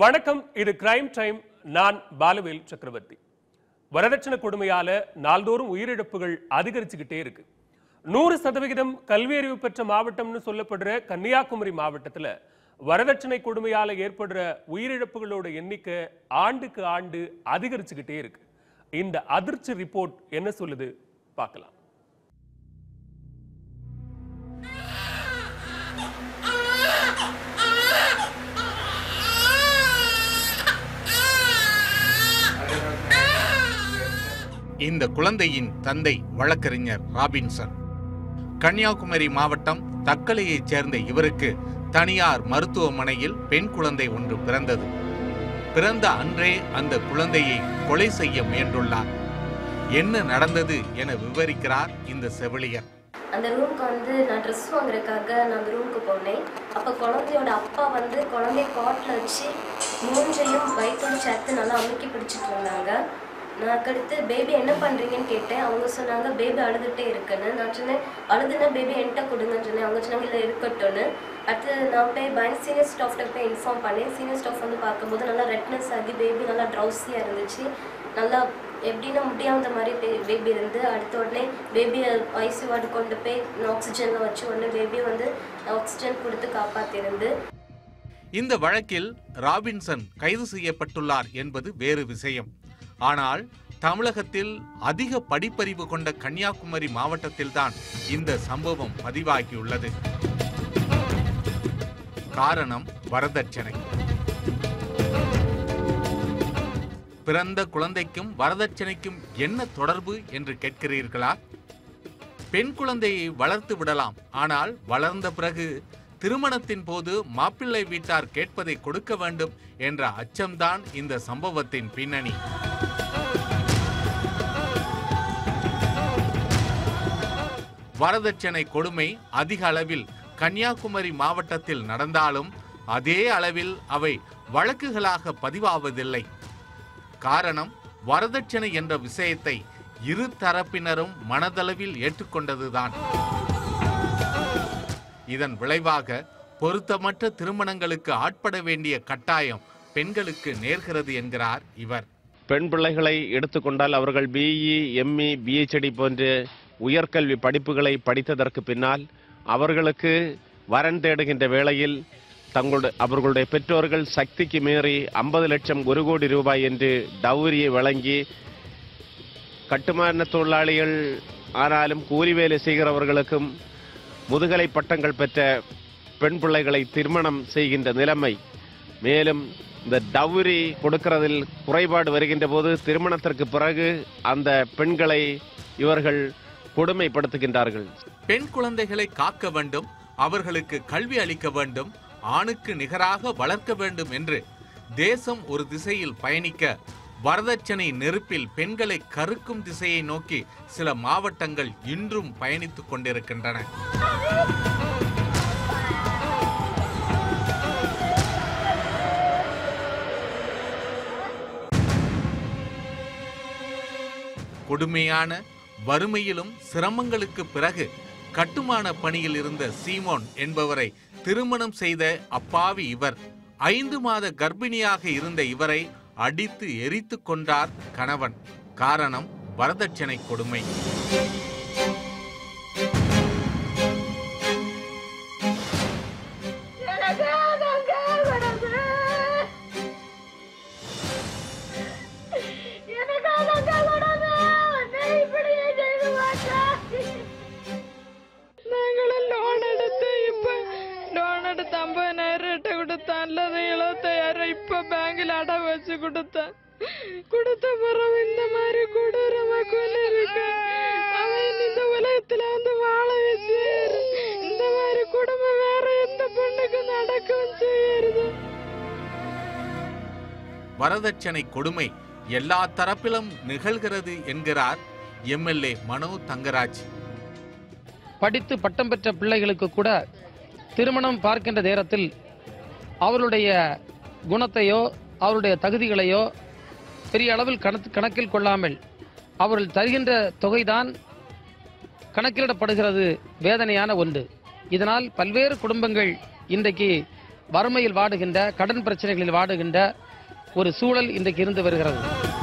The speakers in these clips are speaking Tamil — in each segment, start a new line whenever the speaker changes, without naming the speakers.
வணக்கம் இது கிரைம் டைம் நான் பாலுவேல் சக்கரவர்த்தி வரதட்சணை கொடுமையால நாள்தோறும் உயிரிழப்புகள் அதிகரிச்சுக்கிட்டே இருக்கு நூறு சதவிகிதம் கல்வியறிவு பெற்ற மாவட்டம்னு சொல்லப்படுற கன்னியாகுமரி மாவட்டத்துல வரதட்சணை கொடுமையால ஏற்படுற உயிரிழப்புகளோட எண்ணிக்கை ஆண்டுக்கு ஆண்டு அதிகரிச்சுக்கிட்டே இருக்கு இந்த அதிர்ச்சி ரிப்போர்ட் என்ன சொல்லுது பார்க்கலாம்
இந்த குழந்தையின் தந்தை வழக்கறிஞர் ராபின்சன் கன்னியாகுமரி மாவட்டம் தக்கலையைச் சேர்ந்த இவருக்கு தனியார் மருத்துவமனையில் பெண் குழந்தை ஒன்று பிறந்தது பிறந்த அன்றே அந்த குழந்தையை கொலை செய்ய முயன்றுள்ளார் என்ன நடந்தது என விவரிக்கிறார் இந்த செவிலியர்
அந்த ரூமுக்கு வந்து நான் ட்ரெஸ் வாங்குறதுக்காக நான் அந்த ரூமுக்கு போனேன் அப்போ குழந்தையோட அப்பா வந்து குழந்தைய காட்டில் வச்சு மூஞ்சையும் வயிற்றையும் சேர்த்து நல்லா அமுக்கி பிடிச்சிட்டு இருந்தாங்க நான் அடுத்து பேபி என்ன பண்ணுறீங்கன்னு கேட்டேன் அவங்க சொன்னாங்க பேபி அழுதுகிட்டே இருக்குன்னு நான் சொன்னேன் அழுதுனா பேபி என்கிட்ட கொடுங்கன்னு சொன்னேன் அவங்க சொன்னாங்க இல்லை இருக்கட்டும்னு அடுத்து நான் போய் பேங்க் சீனியர் ஸ்டாஃப்ட்ட போய் இன்ஃபார்ம் பண்ணேன் சீனியர் ஸ்டாஃப் வந்து பார்க்கும்போது நல்லா ரெட்னஸ் ஆகி பேபி நல்லா ட்ரௌசியாக இருந்துச்சு நல்லா எப்படின்னா முடியாத மாதிரி பேபி இருந்து அடுத்த உடனே பேபியை ஐசி வார்டு கொண்டு போய் ஆக்சிஜனில் வச்சு உடனே பேபியை வந்து ஆக்சிஜன் கொடுத்து காப்பாற்றிருந்து
இந்த வழக்கில் ராபின்சன் கைது செய்யப்பட்டுள்ளார் என்பது வேறு விஷயம் ஆனால் தமிழகத்தில் அதிக படிப்பறிவு கொண்ட கன்னியாகுமரி மாவட்டத்தில்தான் இந்த சம்பவம் பதிவாகியுள்ளது காரணம் வரதட்சணை பிறந்த குழந்தைக்கும் வரதட்சணைக்கும் என்ன தொடர்பு என்று கேட்கிறீர்களா பெண் குழந்தையை வளர்த்து விடலாம் ஆனால் வளர்ந்த பிறகு திருமணத்தின் போது மாப்பிள்ளை வீட்டார் கேட்பதை கொடுக்க வேண்டும் என்ற அச்சம்தான் இந்த சம்பவத்தின் பின்னணி வரதட்சணை கொடுமை அதிக அளவில் கன்னியாகுமரி மாவட்டத்தில் நடந்தாலும் அதே அளவில் அவை வழக்குகளாக பதிவாவதில்லை காரணம் வரதட்சணை என்ற விஷயத்தை இரு தரப்பினரும் மனதளவில் ஏற்றுக்கொண்டதுதான் இதன் விளைவாக பொருத்தமற்ற திருமணங்களுக்கு ஆட்பட வேண்டிய கட்டாயம் பெண்களுக்கு நேர்கிறது என்கிறார் இவர்
பெண் பிள்ளைகளை எடுத்துக்கொண்டால் அவர்கள் பிஇ எம்இ பிஹெச்டி போன்ற உயர்கல்வி படிப்புகளை படித்ததற்கு பின்னால் அவர்களுக்கு வரன் தேடுகின்ற வேளையில் தங்களுடைய அவர்களுடைய பெற்றோர்கள் சக்திக்கு மீறி ஐம்பது லட்சம் ஒரு கோடி ரூபாய் என்று டவுரியை வழங்கி கட்டுமான தொழிலாளிகள் ஆனாலும் கூலி வேலை செய்கிறவர்களுக்கும் முதுகலை பட்டங்கள் பெற்ற பெண் பிள்ளைகளை திருமணம் செய்கின்ற நிலைமை மேலும் இந்த டவுரி கொடுக்கிறதில் குறைபாடு வருகின்ற போது திருமணத்திற்கு பிறகு அந்த பெண்களை இவர்கள் கொடுமைப்படுத்துகின்றார்கள்
பெண் குழந்தைகளை காக்க வேண்டும் அவர்களுக்கு கல்வி அளிக்க வேண்டும் ஆணுக்கு நிகராக வளர்க்க வேண்டும் என்று தேசம் ஒரு திசையில் பயணிக்க வரதட்சணை நெருப்பில் பெண்களை கருக்கும் திசையை நோக்கி சில மாவட்டங்கள் இன்றும் பயணித்துக் கொண்டிருக்கின்றன கொடுமையான வறுமையிலும் சிரமங்களுக்கு பிறகு கட்டுமான பணியில் இருந்த சீமோன் என்பவரை திருமணம் செய்த அப்பாவி இவர் ஐந்து மாத கர்ப்பிணியாக இருந்த இவரை அடித்து எரித்து கொண்டார் கணவன் காரணம் வரதட்சணை கொடுமை
நாங்களும் லோன் எடுத்து இப்ப லோன் எடுத்து ஐம்பதாயிரம் ரேட்டை கொடுத்தேன் அல்லது எழுபத்தாயிரம் இப்ப பேங்க்ல அடவு வச்சு கொடுத்தேன் கொடுத்த பிறகு இந்த மாதிரி கொடூரமா கொண்டு இருக்கு அவன் இந்த உலகத்துல வந்து வாழ வச்சு இந்த மாதிரி குடும்பம் வேற எந்த பொண்ணுக்கு நடக்கவும் செய்யறது
வரதட்சணை கொடுமை எல்லா தரப்பிலும் நிகழ்கிறது என்கிறார் எம்எல்ஏ மனோ தங்கராஜ்
படித்து பட்டம் பெற்ற பிள்ளைகளுக்கு கூட திருமணம் பார்க்கின்ற நேரத்தில் அவருடைய குணத்தையோ அவருடைய தகுதிகளையோ பெரிய அளவில் கணக்கு கணக்கில் கொள்ளாமல் அவர்கள் தருகின்ற தொகைதான் கணக்கிலிடப்படுகிறது வேதனையான ஒன்று இதனால் பல்வேறு குடும்பங்கள் இன்றைக்கு வறுமையில் வாடுகின்ற கடன் பிரச்சனைகளில் வாடுகின்ற ஒரு சூழல் இன்றைக்கு இருந்து வருகிறது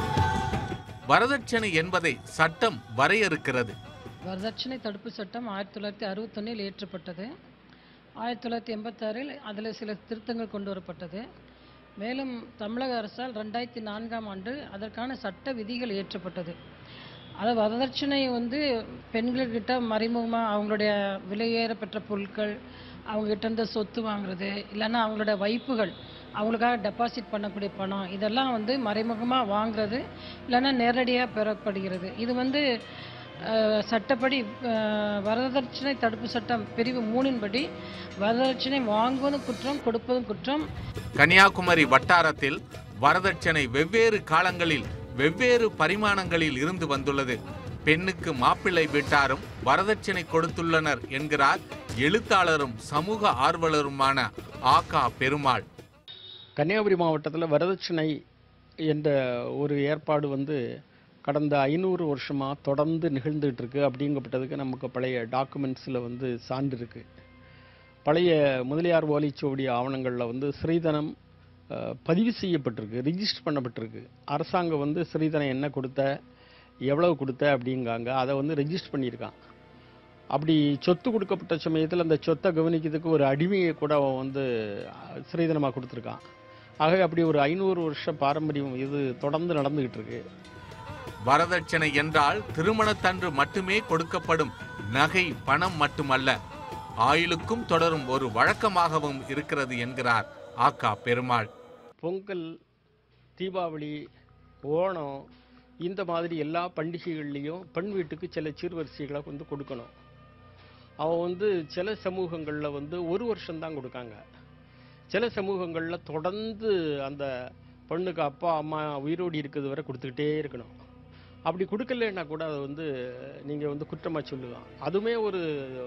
வரதட்சணை என்பதை சட்டம் வரையறுக்கிறது
வரதட்சணை தடுப்பு சட்டம் ஆயிரத்தி தொள்ளாயிரத்தி அறுபத்தொன்னில் இயற்றப்பட்டது ஆயிரத்தி தொள்ளாயிரத்தி எண்பத்தாறில் அதில் சில திருத்தங்கள் கொண்டு வரப்பட்டது மேலும் தமிழக அரசால் ரெண்டாயிரத்தி நான்காம் ஆண்டு அதற்கான சட்ட விதிகள் இயற்றப்பட்டது அது வரதட்சணை வந்து பெண்கள்கிட்ட மறைமுகமாக அவங்களுடைய விலையேற பெற்ற பொருட்கள் அவங்ககிட்ட இருந்து சொத்து வாங்குறது இல்லைன்னா அவங்களோட வைப்புகள் அவங்களுக்காக டெபாசிட் பண்ணக்கூடிய பணம் இதெல்லாம் வந்து மறைமுகமாக வாங்குறது இல்லைன்னா நேரடியாக பெறப்படுகிறது இது வந்து அஹ், சட்டப்படி அஹ், வரதட்சணை தடுப்பு சட்டம் பிரிவு மூணின்படி வரதட்சணை வாங்குவதும் குற்றம் கொடுப்பதும் குற்றம்
கன்னியாகுமரி வட்டாரத்தில் வரதட்சணை வெவ்வேறு காலங்களில் வெவ்வேறு பரிமாணங்களில் இருந்து வந்துள்ளது பெண்ணுக்கு மாப்பிள்ளை வீட்டாரும் வரதட்சணை கொடுத்துள்ளனர் என்கிறார் எழுத்தாளரும் சமூக ஆர்வலருமான ஆகா பெருமாள்
கன்னியாகுமரி மாவட்டத்தில் வரதட்சணை என்ற ஒரு ஏற்பாடு வந்து கடந்த ஐநூறு வருஷமாக தொடர்ந்து நிகழ்ந்துகிட்டு இருக்கு அப்படிங்கப்பட்டதுக்கு நமக்கு பழைய டாக்குமெண்ட்ஸில் வந்து சான்று இருக்கு பழைய முதலியார் ஓலைச்சுவடி ஆவணங்களில் வந்து ஸ்ரீதனம் அஹ், பதிவு செய்யப்பட்டிருக்கு ரிஜிஸ்டர் பண்ணப்பட்டிருக்கு அரசாங்கம் வந்து ஸ்ரீதனம் என்ன கொடுத்த எவ்வளவு கொடுத்த அப்படிங்காங்க அதை வந்து ரெஜிஸ்டர் பண்ணியிருக்கான் அப்படி சொத்து கொடுக்கப்பட்ட சமயத்தில் அந்த சொத்தை கவனிக்கிறதுக்கு ஒரு அடிமையை கூட அவன் வந்து ஸ்ரீதனமாக கொடுத்துருக்கான் ஆகவே அப்படி ஒரு ஐநூறு வருஷ பாரம்பரியம் இது தொடர்ந்து நடந்துகிட்டு இருக்கு
வரதட்சணை என்றால் திருமணத்தன்று மட்டுமே கொடுக்கப்படும் நகை பணம் மட்டுமல்ல ஆயுளுக்கும் தொடரும் ஒரு வழக்கமாகவும் இருக்கிறது என்கிறார் ஆகா பெருமாள்
பொங்கல் தீபாவளி ஓணம் இந்த மாதிரி எல்லா பண்டிகைகள்லேயும் பெண் வீட்டுக்கு சில சீர்வரிசைகளை வந்து கொடுக்கணும் அவன் வந்து சில சமூகங்களில் வந்து ஒரு வருஷம்தான் கொடுக்காங்க சில சமூகங்களில் தொடர்ந்து அந்த பொண்ணுக்கு அப்பா அம்மா உயிரோடி இருக்கிறது வரை கொடுத்துக்கிட்டே இருக்கணும் அப்படி கொடுக்கலன்னா கூட அதை வந்து நீங்கள் வந்து குற்றமாக சொல்லலாம் அதுவுமே ஒரு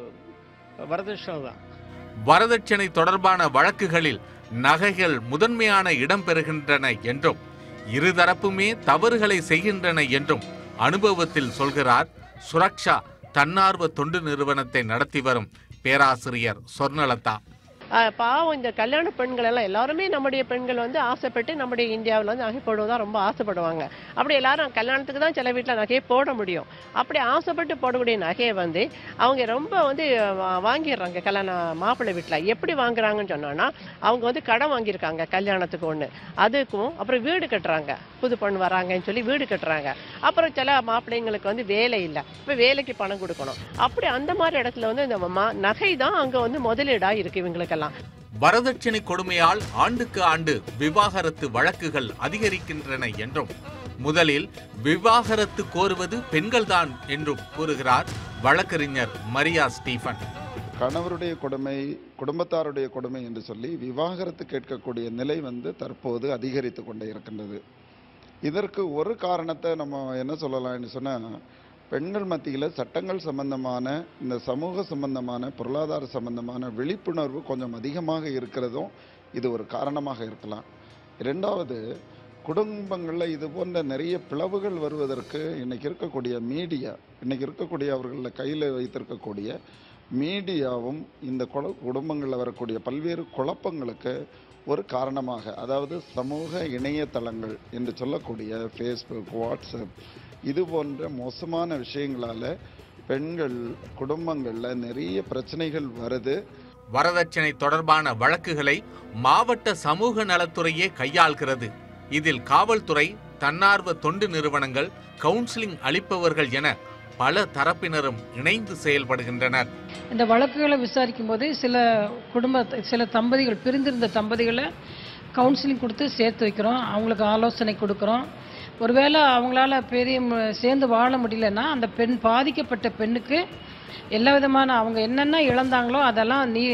வரதட்சணை தான்
வரதட்சணை தொடர்பான வழக்குகளில் நகைகள் முதன்மையான இடம் பெறுகின்றன என்றும் இருதரப்புமே தவறுகளை செய்கின்றன என்றும் அனுபவத்தில் சொல்கிறார் சுரக்ஷா தன்னார்வ தொண்டு நிறுவனத்தை நடத்தி வரும் பேராசிரியர் சொர்ணலதா
ஆஹ் பாவம் இந்த கல்யாண பெண்கள் எல்லாம் எல்லாருமே நம்முடைய பெண்கள் வந்து ஆசைப்பட்டு நம்முடைய இந்தியாவில் வந்து நகை போடுவதா ரொம்ப ஆசைப்படுவாங்க அப்படி எல்லாரும் கல்யாணத்துக்கு தான் சில வீட்டில் நகையை போட முடியும் அப்படி ஆசைப்பட்டு போடக்கூடிய நகையை வந்து அவங்க ரொம்ப வந்து வா- வாங்கிடுறாங்க கல்யாண மாப்பிள்ளை வீட்டில் எப்படி வாங்குறாங்கன்னு சொன்னோன்னா அவங்க வந்து கடன் வாங்கியிருக்காங்க கல்யாணத்துக்கு ஒன்று அதுக்கும் அப்புறம் வீடு கட்டுறாங்க புது பொண்ணு வராங்கன்னு சொல்லி வீடு கட்டுறாங்க அப்புறம் சில மாப்பிள்ளைங்களுக்கு வந்து வேலை இல்லை இப்போ வேலைக்கு பணம் கொடுக்கணும் அப்படி அந்த மாதிரி இடத்துல வந்து இந்த மா- நகை தான் அங்கே வந்து முதலீடாக இருக்கு இவங்களுக்கெல்லாம்
வரதட்சணை கொடுமையால் ஆண்டுக்கு ஆண்டு விவாகரத்து வழக்குகள் அதிகரிக்கின்றன என்றும் முதலில் விவாகரத்து கோருவது பெண்கள்தான் என்றும் கூறுகிறார் வழக்கறிஞர் மரியா ஸ்டீஃபன்
கணவருடைய கொடுமை குடும்பத்தாருடைய கொடுமை என்று சொல்லி விவாகரத்து கேட்கக்கூடிய நிலை வந்து தற்போது அதிகரித்து கொண்டே இருக்கின்றது இதற்கு ஒரு காரணத்தை நம்ம என்ன சொல்லலாம்னு சொன்னால் பெண்கள் மத்தியில் சட்டங்கள் சம்பந்தமான இந்த சமூக சம்பந்தமான பொருளாதார சம்பந்தமான விழிப்புணர்வு கொஞ்சம் அதிகமாக இருக்கிறதும் இது ஒரு காரணமாக இருக்கலாம் இரண்டாவது குடும்பங்களில் இது போன்ற நிறைய பிளவுகள் வருவதற்கு இன்னைக்கு இருக்கக்கூடிய மீடியா இன்னைக்கு இருக்கக்கூடிய அவர்களில் கையில் வைத்திருக்கக்கூடிய மீடியாவும் இந்த குல குடும்பங்களில் வரக்கூடிய பல்வேறு குழப்பங்களுக்கு ஒரு காரணமாக அதாவது சமூக இணையதளங்கள் என்று சொல்லக்கூடிய ஃபேஸ்புக் வாட்ஸ்அப் இது போன்ற மோசமான விஷயங்களால் பெண்கள் குடும்பங்களில் நிறைய பிரச்சனைகள் வருது
வரதட்சணை தொடர்பான வழக்குகளை மாவட்ட சமூக நலத்துறையே கையாள்கிறது இதில் காவல்துறை தன்னார்வ தொண்டு நிறுவனங்கள் கவுன்சிலிங் அளிப்பவர்கள் என பல தரப்பினரும் இணைந்து செயல்படுகின்றனர்
இந்த வழக்குகளை விசாரிக்கும் போது சில குடும்ப சில தம்பதிகள் பிரிந்திருந்த தம்பதிகளை கவுன்சிலிங் கொடுத்து சேர்த்து வைக்கிறோம் அவங்களுக்கு ஆலோசனை கொடுக்குறோம் ஒருவேளை அவங்களால பெரிய ம- சேர்ந்து வாழ முடியலன்னா அந்த பெண் பாதிக்கப்பட்ட பெண்ணுக்கு எல்லா விதமான அவங்க என்னென்ன இழந்தாங்களோ அதெல்லாம் நீ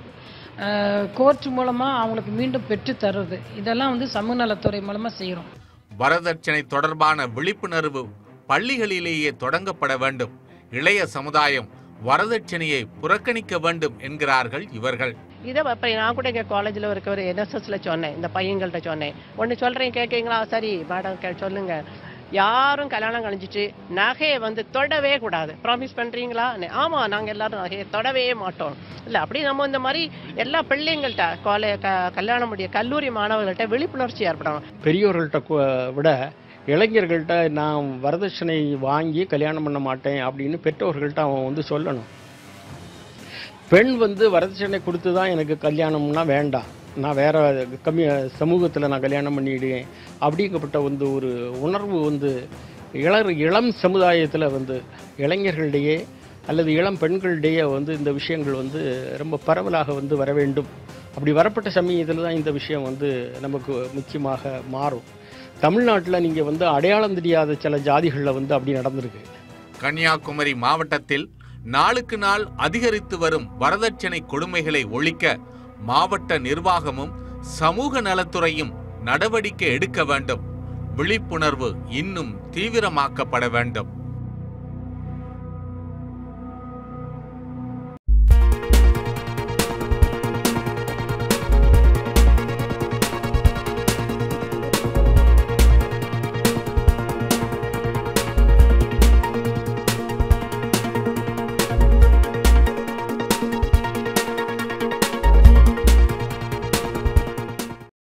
கோர்ட் மூலமாக அவங்களுக்கு மீண்டும் பெற்று தருவது இதெல்லாம் வந்து சமூக நலத்துறை மூலமாக செய்கிறோம்
வரதட்சணை தொடர்பான விழிப்புணர்வு பள்ளிகளிலேயே தொடங்கப்பட வேண்டும் இளைய சமுதாயம் வரதட்சணையை புறக்கணிக்க வேண்டும் என்கிறார்கள் இவர்கள்
இதை இப்போ நான் கூட எங்கள் காலேஜில் இருக்க ஒரு என்எஸ்எஸ்ல சொன்னேன் இந்த பையங்கள்ட்ட சொன்னேன் ஒன்று சொல்கிறேன் கேட்குறீங்களா சரி மேடம் கே சொல்லுங்க யாரும் கல்யாணம் கழிஞ்சிட்டு நகையை வந்து தொடவே கூடாது ப்ராமிஸ் பண்றீங்களா ஆமா நாங்க எல்லாரும் நகையை தொடவே மாட்டோம் இல்ல அப்படி நம்ம இந்த மாதிரி எல்லா பிள்ளைங்கள்ட்ட காலே க- கல்யாணம் முடிய கல்லூரி மாணவர்கள்ட்ட விழிப்புணர்ச்சி ஏற்படணும்
பெரியோர்கள்ட்ட கு- விட இளைஞர்கள்ட்ட நான் வரதட்சணை வாங்கி கல்யாணம் பண்ண மாட்டேன் அப்படின்னு பெற்றோர்கள்ட்ட அவன் வந்து சொல்லணும் பெண் வந்து வரதட்சணை கொடுத்து தான் எனக்கு கல்யாணம்னா வேண்டாம் நான் வேற கம்மி சமூகத்தில் நான் கல்யாணம் பண்ணிடுவேன் அப்படிங்கப்பட்ட வந்து ஒரு உணர்வு வந்து இளர் இளம் சமுதாயத்தில் வந்து இளைஞர்களிடையே அல்லது இளம் பெண்களிடையே வந்து இந்த விஷயங்கள் வந்து ரொம்ப பரவலாக வந்து வர வேண்டும் அப்படி வரப்பட்ட சமயத்தில் தான் இந்த விஷயம் வந்து நமக்கு முக்கியமாக மாறும் தமிழ்நாட்டில் நீங்கள் வந்து அடையாளம் தெரியாத சில ஜாதிகளில் வந்து அப்படி நடந்திருக்கு
கன்னியாகுமரி மாவட்டத்தில் நாளுக்கு நாள் அதிகரித்து வரும் வரதட்சணை கொடுமைகளை ஒழிக்க மாவட்ட நிர்வாகமும் சமூக நலத்துறையும் நடவடிக்கை எடுக்க வேண்டும் விழிப்புணர்வு இன்னும் தீவிரமாக்கப்பட வேண்டும்